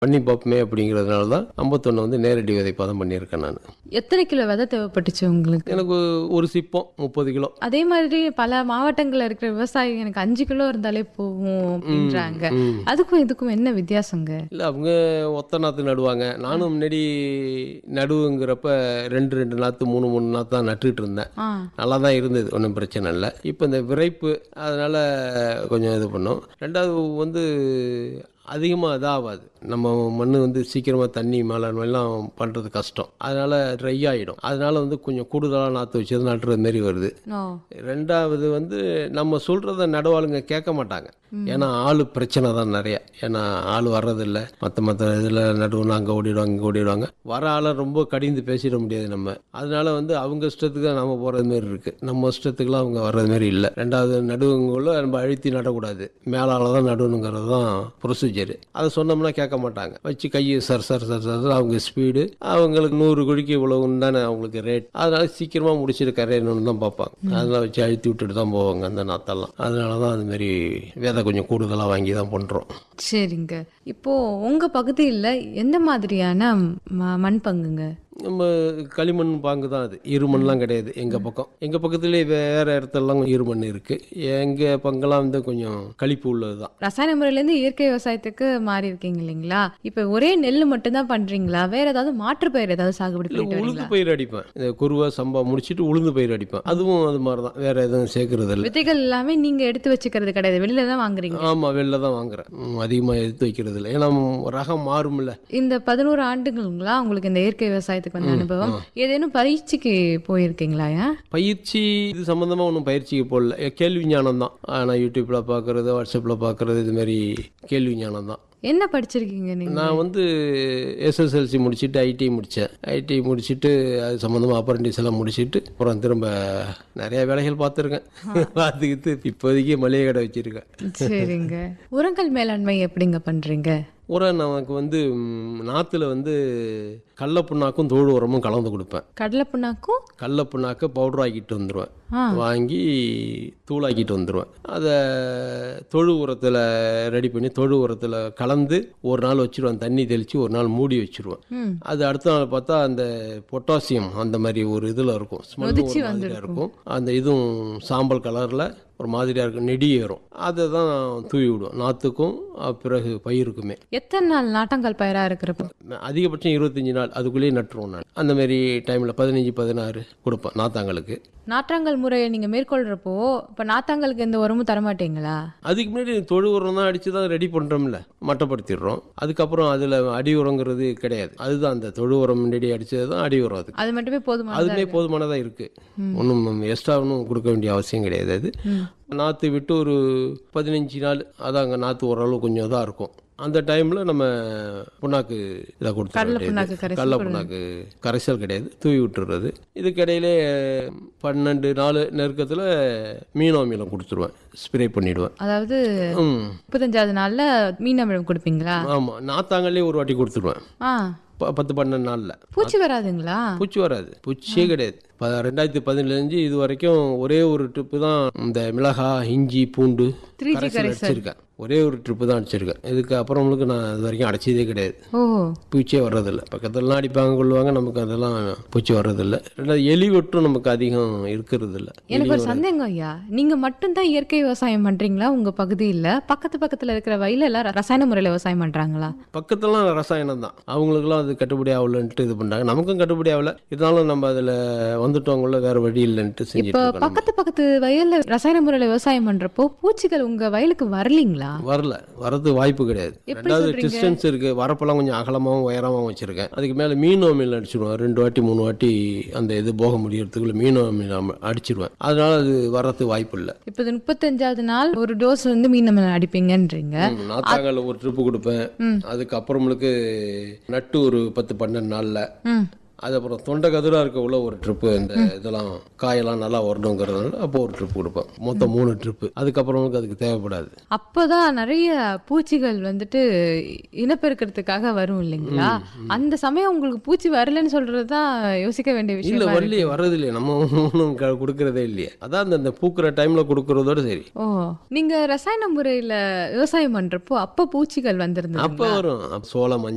பண்ணி பார்ப்போமே அப்படிங்கிறதுனால தான் ஐம்பத்தொன்று வந்து நேரடி விதைப்பாதம் பண்ணியிருக்கேன் நான் எத்தனை கிலோ விதை தேவைப்பட்டுச்சு உங்களுக்கு எனக்கு ஒரு சிப்பம் முப்பது கிலோ அதே மாதிரி பல மாவட்டங்கள்ல இருக்கிற விவசாயி எனக்கு அஞ்சு கிலோ இருந்தாலே போகும் அப்படின்றாங்க ம். அதுக்கும் இதுக்கும் என்ன வித்தியாசங்க இல்லை அவங்க ஒத்த நாற்று நடுவாங்க நானும் முன்னாடி நடுவுங்கிறப்ப ரெண்டு ரெண்டு நாற்று மூணு மூணு நாற்று தான் நட்டுட்டு இருந்தேன் ஆ நல்லா தான் இருந்தது ஒன்றும் பிரச்சனை இல்லை இப்போ இந்த விரைப்பு அதனால் கொஞ்சம் இது பண்ணோம் ரெண்டாவது வந்து அதிகமாக இதாகாது நம்ம மண் வந்து சீக்கிரமாக தண்ணி மேலே எல்லாம் பண்ணுறது கஷ்டம் அதனால் ட்ரை ஆகிடும் அதனால் வந்து கொஞ்சம் கூடுதலாக நாற்று வச்சு நட்டுறது மாரி வருது ஓ ரெண்டாவது வந்து நம்ம சொல்கிறத நடுவாளுங்க கேட்க மாட்டாங்க ஏன்னா ஆள் பிரச்சனை தான் நிறைய ஏன்னா ஆள் வர்றதில்ல மற்ற மற்ற இதில் நடுவுனா அங்கே ஓடிடுவாங்க இங்கே ஓடிடுவாங்க வர ஆளை ரொம்ப கடிந்து பேசிட முடியாது நம்ம அதனால வந்து அவங்க இஷ்டத்துக்கு தான் நம்ம போகிறது மாரி இருக்குது நம்ம இஷ்டத்துக்குலாம் அவங்க வர்றது மாரி இல்லை ரெண்டாவது நடுவுங்குள்ள நம்ம அழுத்தி நடக்கூடாது மேலால தான் நடுவணுங்கிறது தான் ப்ரொசீஜர் அதை சொன்னோம்னா கேட்க மாட்டாங்க வச்சு கையை சர் சர் சர் சர் அவங்க ஸ்பீடு அவங்களுக்கு நூறு குழிக்கு இவ்வளவுன்னு தானே அவங்களுக்கு ரேட் அதனால சீக்கிரமாக முடிச்சிட்டு கரையணும்னு தான் பார்ப்பாங்க அதெல்லாம் வச்சு அழுத்தி விட்டுட்டு தான் போவாங்க அந்த நாத்தெல்லாம் அதனால தான் அது மாதிரி விதை கொஞ்சம் கூடுதலாக வாங்கி தான் பண்ணுறோம் சரிங்க இப்போ உங்க பகுதியில் எந்த மாதிரியான ம- மண் பங்குங்க நம்ம களிமண் பாங்கு தான் அது இருமண்லாம் கிடையாது எங்கள் பக்கம் எங்கள் பக்கத்துலேயே வேறு இடத்துலலாம் இருமண் இருக்குது எங்கள் பங்கெல்லாம் வந்து கொஞ்சம் களிப்பு உள்ளது தான் ரசாயன முறையிலேருந்து இயற்கை விவசாயத்துக்கு மாறி இருக்கீங்க இல்லைங்களா இப்போ ஒரே நெல் மட்டும் தான் பண்றீங்களா வேற ஏதாவது மாற்று பயிர் ஏதாவது சாகுபடி இல்லை பண்ணிட்டு உளுந்து வரீங்களா பயிர் அடிப்பேன் இந்த குருவை சம்பா முடிச்சுட்டு உளுந்து பயிர் அடிப்பேன் அதுவும் அது மாதிரி தான் வேறு எதுவும் சேர்க்கறது இல்லை விதைகள் எல்லாமே நீங்க எடுத்து வச்சுக்கிறது கிடையாது வெளியில தான் வாங்குறீங்க ஆமாம் வெளில தான் வாங்குறேன் அதிகமாக எடுத்து வைக்கிறது இல்லை ஏன்னா ரகம் மாறும்ல இந்த பதினோரு ஆண்டுகளுங்களா உங்களுக்கு இந்த இயற்கை விவசாயத்துக்கு வந்த அனுபவம் ஏதேனும் பரீட்சைக்கு போயிருக்கீங்களா ஏன்? பயிற்சி இது சம்மந்தமாக ஒன்றும் பயிற்சிக்கு போடல எ, கேள்வி ஞானம் தான் நான் யூடியூப்பில் பார்க்குறது வாட்ஸ்அப்பில் பார்க்குறது இது மாதிரி கேள்வி ஞானம் தான் என்ன படிச்சிருக்கீங்க நீங்க நான் வந்து எஸ்எஸ்எல்சி முடிச்சுட்டு ஐடி முடித்தேன் ஐடி முடிச்சுட்டு அது சம்மந்தமாக அப்ரண்டிஸ் எல்லாம் முடிச்சுட்டு அப்புறம் திரும்ப நிறைய வேலைகள் பார்த்துருக்கேன் பார்த்துக்கிட்டு இப்போதைக்கு மளிகை கடை வச்சுருக்கேன் சரிங்க உரங்கள் மேலாண்மை எப்படிங்க பண்றீங்க உரம் நமக்கு வந்து ம், நாத்துல வந்து கடல புண்ணாக்கும் தோடு உரமும் கலந்து கொடுப்பேன் கடலை புண்ணாக்கும் கடல புண்ணாக்க பவுடர் ஆக்கிட்டு வந்துடுவேன் ஆ. வாங்கி தூளாக்கிட்டு வந்துடுவேன் அதை தொழு உரத்தில் ரெடி பண்ணி தொழு உரத்தில் கலந்து ஒரு நாள் வச்சுருவேன் தண்ணி தெளித்து ஒரு நாள் மூடி வச்சுருவேன் ம். அது அடுத்த நாள் பார்த்தா அந்த பொட்டாசியம் அந்த மாதிரி ஒரு இதில் இருக்கும் ஸ்மெல் ஒரு மாதிரியாக இருக்கும் அந்த இதுவும் சாம்பல் கலரில் ஒரு மாதிரியாக இருக்கும் நெடி ஏறும் அதை தான் தூவி விடுவோம் நாற்றுக்கும் அஹ், பிறகு பயிருக்குமே எத்தனை நாள் நாட்டங்கால் பயிரா இருக்கிறப்போ அதிகபட்சம் இருபத்தஞ்சி நாள் அதுக்குள்ளேயே நட்டுருவோம் நான் அந்த மாதிரி டைமில் பதினஞ்சு பதினாறு கொடுப்பேன் நாத்தாங்களுக்கு நாற்றாங்கல் முறையை நீங்க மேற்கொள்றப்போ இப்ப நாத்தாங்கலுக்கு எந்த உரமும் தரமாட்டீங்களா அதுக்கு முன்னாடி தொழு உரம் தான் அடித்து தான் ரெடி பண்ணுறோம்ல மட்டப்படுத்திடுறோம் அதுக்கப்புறம் அதில் அடி உரங்கிறது கிடையாது அதுதான் அந்த தொழு உரம் முன்னாடி அடித்தது தான் அடி உரம் அது அது மட்டுமே போதுமானதா அதுமே போதுமானதாக இருக்குது ஒன்றும் எக்ஸ்ட்ரா ஒன்றும் கொடுக்க வேண்டிய அவசியம் கிடையாது அது நாற்று விட்டு ஒரு பதினஞ்சு நாள் அதாங்க நாற்று ஓரளவு கொஞ்சம் இதாக இருக்கும் அந்த டைமில் நம்ம புண்ணாக்கு இதை கொடுத்து புண்ணாக்கு கரைசல் கடல புண்ணாக்கு கரைசல் கிடையாது தூவி விட்டுறது இதுக்கிடையிலே பன்னெண்டு நாள் நெருக்கத்தில் மீனோ மீளம் கொடுத்துருவேன் ஸ்ப்ரே பண்ணிவிடுவேன் அதாவது ம் முப்பத்தஞ்சாவது நாள்ல மீன் அமிலம் கொடுப்பீங்களா ஆமாம் நாத்தாங்கல்லே ஒரு வாட்டி கொடுத்துருவேன் ஆ ப- பத்து பன்னெண்டு நாளில் பூச்சி வராதுங்களா பூச்சி வராது பூச்சியே கிடையாது ப- ரெண்டாயிரத்தி பதினஞ்சு இது வரைக்கும் ஒரே ஒரு ட்ரிப்பு தான் இந்த மிளகாய் இஞ்சி பூண்டு 3G கரைசல் அடிச்சிருக்கேன் ஒரே ஒரு ட்ரிப்பு தான் அடிச்சிருக்கேன் இதுக்கு அப்புறங்களுக்கு நான் இது வரைக்கும் அடைச்சதே கிடையாது ஓ பூச்சியே வர்றதில்ல பக்கத்துலலாம் அடிப்பாங்க கொள்ளுவாங்க நமக்கு அதெல்லாம் பூச்சி வர்றதில்ல ரெண்டாவது எலி வெட்டும் நமக்கு அதிகம் இருக்கிறது இல்ல எனக்கு ஒரு சந்தேகம் ஐயா நீங்க மட்டும்தான் இயற்கை விவசாயம் பண்றீங்களா உங்க பகுதியில பக்கத்து பக்கத்துல இருக்கிற வயல்ல எல்லாம் ரசாயன முறையில விவசாயம் பண்றாங்களா பக்கத்துலாம் ரசாயனம் தான் அவங்களுக்குலாம் அது கட்டுப்படி ஆகலன்ட்டு இது பண்ணுறாங்க நமக்கும் கட்டுப்படி ஆகல இருந்தாலும் நம்ம அதில் வந்துட்டவங்கள வேற வழி இல்லைன்ட்டு செஞ்சுட்டு இப்ப இருக்கோம் நம்ம. பக்கத்து பக்கத்து வயல்ல ரசாயன முறையில விவசாயம் பண்றப்போ பூச்சிகள் உங்க வயலுக்கு வரலீங்களா வரல வரது வாய்ப்பு கிடையாது எப்படி ரெண்டாவது சொல்றீங்க? டிஸ்டன்ஸ் இருக்கு வரப்பெல்லாம் கொஞ்சம் அகலமாகவும் உயரமாகவும் வச்சிருக்கேன் அதுக்கு மேலே மீனோ மீன் அடிச்சிடுவேன் ரெண்டு வாட்டி மூணு வாட்டி அந்த இது போக முடியறதுக்குள்ள மீனோ மீன் அம- அடிச்சிடுவேன் அதனால அது வரது வாய்ப்பு இல்லை இப்ப இது முப்பத்தஞ்சாவது நாள் ஒரு டோஸ் வந்து மீன் அமிலம் அடிப்பீங்கன்றீங்க நாத்தாங்கல்ல ஒரு ட்ரிப்பு கொடுப்பேன் அதுக்கப்புறமேலுக்கு நட்டு ஒரு பத்து பன்னெண்டு நாளில் ம் அது அப்புறம் தொண்டை கதிராக இருக்க உள்ள ஒரு ட்ரிப்பு இந்த இதெல்லாம் காயெல்லாம் நல்லா வரணுங்கிறதுனால அப்போ ஒரு ட்ரிப் கொடுப்பேன் மொத்தம் மூணு ட்ரிப்பு அதுக்கப்புறமேலுக்கு அதுக்கு தேவைப்படாது அப்பதான் நிறைய பூச்சிகள் வந்துட்டு இனப்பெருக்கிறதுக்காக வரும் இல்லைங்களா அந்த சமயம் உங்களுக்கு பூச்சி வரலன்னு சொல்றதுதான் யோசிக்க வேண்டிய இல்ல விஷயம் வரலையே வர்றது இல்லையே நம்ம ஒன்றும் கொடுக்கறதே இல்லையே அதான் அந்த- அந்த பூக்கிற டைம்ல கொடுக்கறதோட சரி ஓ நீங்க ரசாயன முறையில விவசாயம் பண்றப்போ அப்ப பூச்சிகள் வந்திருந்தது அப்ப வரும் அப்ப சோளம் மஞ்சள்